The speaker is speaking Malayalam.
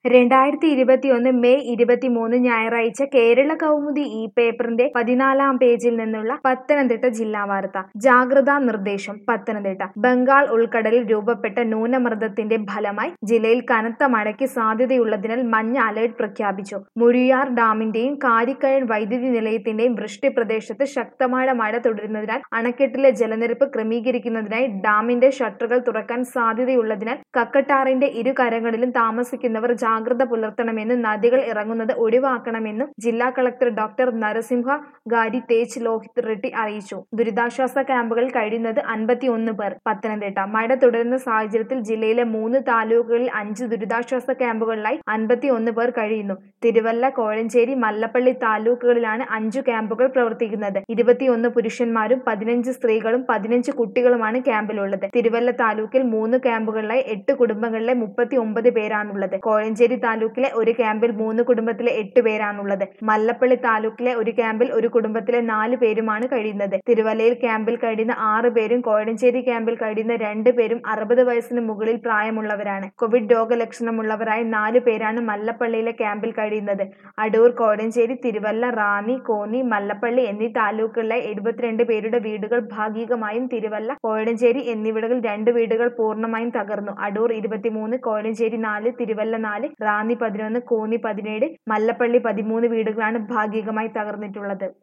രണ്ടായിരത്തി ഇരുപത്തിയൊന്ന് മെയ് ഇരുപത്തിമൂന്ന് ഞായറാഴ്ച കേരള കൗമുദി ഈ പേപ്പറിന്റെ പതിനാലാം പേജിൽ നിന്നുള്ള പത്തനംതിട്ട ജില്ലാ വാർത്ത ജാഗ്രതാ നിർദ്ദേശം പത്തനംതിട്ട ബംഗാൾ ഉൾക്കടലിൽ രൂപപ്പെട്ട ന്യൂനമർദ്ദത്തിന്റെ ഫലമായി ജില്ലയിൽ കനത്ത മഴയ്ക്ക് സാധ്യതയുള്ളതിനാൽ മഞ്ഞ അലർട്ട് പ്രഖ്യാപിച്ചു മുഴിയാർ ഡാമിന്റെയും കാരിക്കഴൻ വൈദ്യുതി നിലയത്തിന്റെയും വൃഷ്ടി പ്രദേശത്ത് ശക്തമായ മഴ തുടരുന്നതിനാൽ അണക്കെട്ടിലെ ജലനിരപ്പ് ക്രമീകരിക്കുന്നതിനായി ഡാമിന്റെ ഷട്ടറുകൾ തുറക്കാൻ സാധ്യതയുള്ളതിനാൽ കക്കട്ടാറിന്റെ ഇരുകരകളിലും താമസിക്കുന്നവർ ജാഗ്രത പുലർത്തണമെന്നും നദികൾ ഇറങ്ങുന്നത് ഒഴിവാക്കണമെന്നും ജില്ലാ കളക്ടർ ഡോക്ടർ നരസിംഹ ഗാരി തേജ് ലോഹിത് റെഡ്ഡി അറിയിച്ചു ദുരിതാശ്വാസ ക്യാമ്പുകളിൽ കഴിയുന്നത് അൻപത്തിയൊന്ന് പേർ പത്തനംതിട്ട മഴ തുടരുന്ന സാഹചര്യത്തിൽ ജില്ലയിലെ മൂന്ന് താലൂക്കുകളിൽ അഞ്ച് ദുരിതാശ്വാസ ക്യാമ്പുകളിലായി അൻപത്തിയൊന്ന് പേർ കഴിയുന്നു തിരുവല്ല കോഴഞ്ചേരി മല്ലപ്പള്ളി താലൂക്കുകളിലാണ് അഞ്ചു ക്യാമ്പുകൾ പ്രവർത്തിക്കുന്നത് ഇരുപത്തിയൊന്ന് പുരുഷന്മാരും പതിനഞ്ച് സ്ത്രീകളും പതിനഞ്ച് കുട്ടികളുമാണ് ക്യാമ്പിലുള്ളത് തിരുവല്ല താലൂക്കിൽ മൂന്ന് ക്യാമ്പുകളിലായി എട്ട് കുടുംബങ്ങളിലെ മുപ്പത്തി ഒമ്പത് പേരാണുള്ളത് കോഴഞ്ചേരി താലൂക്കിലെ ഒരു ക്യാമ്പിൽ മൂന്ന് കുടുംബത്തിലെ എട്ട് പേരാണുള്ളത് മല്ലപ്പള്ളി താലൂക്കിലെ ഒരു ക്യാമ്പിൽ ഒരു കുടുംബത്തിലെ നാല് പേരുമാണ് കഴിയുന്നത് തിരുവല്ലയിൽ ക്യാമ്പിൽ കഴിയുന്ന ആറ് പേരും കോഴഞ്ചേരി ക്യാമ്പിൽ കഴിയുന്ന രണ്ട് പേരും അറുപത് വയസ്സിന് മുകളിൽ പ്രായമുള്ളവരാണ് കോവിഡ് രോഗലക്ഷണമുള്ളവരായി നാല് പേരാണ് മല്ലപ്പള്ളിയിലെ ക്യാമ്പിൽ കഴിയുന്നത് അടൂർ കോഴഞ്ചേരി തിരുവല്ല റാന്നി കോന്നി മല്ലപ്പള്ളി എന്നീ താലൂക്കുകളിലെ എഴുപത്തിരണ്ട് പേരുടെ വീടുകൾ ഭാഗികമായും തിരുവല്ല കോഴഞ്ചേരി എന്നിവിടങ്ങളിൽ രണ്ട് വീടുകൾ പൂർണ്ണമായും തകർന്നു അടൂർ ഇരുപത്തിമൂന്ന് കോഴഞ്ചേരി നാല് തിരുവല്ല നാല് റാന്നി പതിനൊന്ന് കോന്നി പതിനേഴ് മല്ലപ്പള്ളി പതിമൂന്ന് വീടുകളാണ് ഭാഗികമായി തകർന്നിട്ടുള്ളത്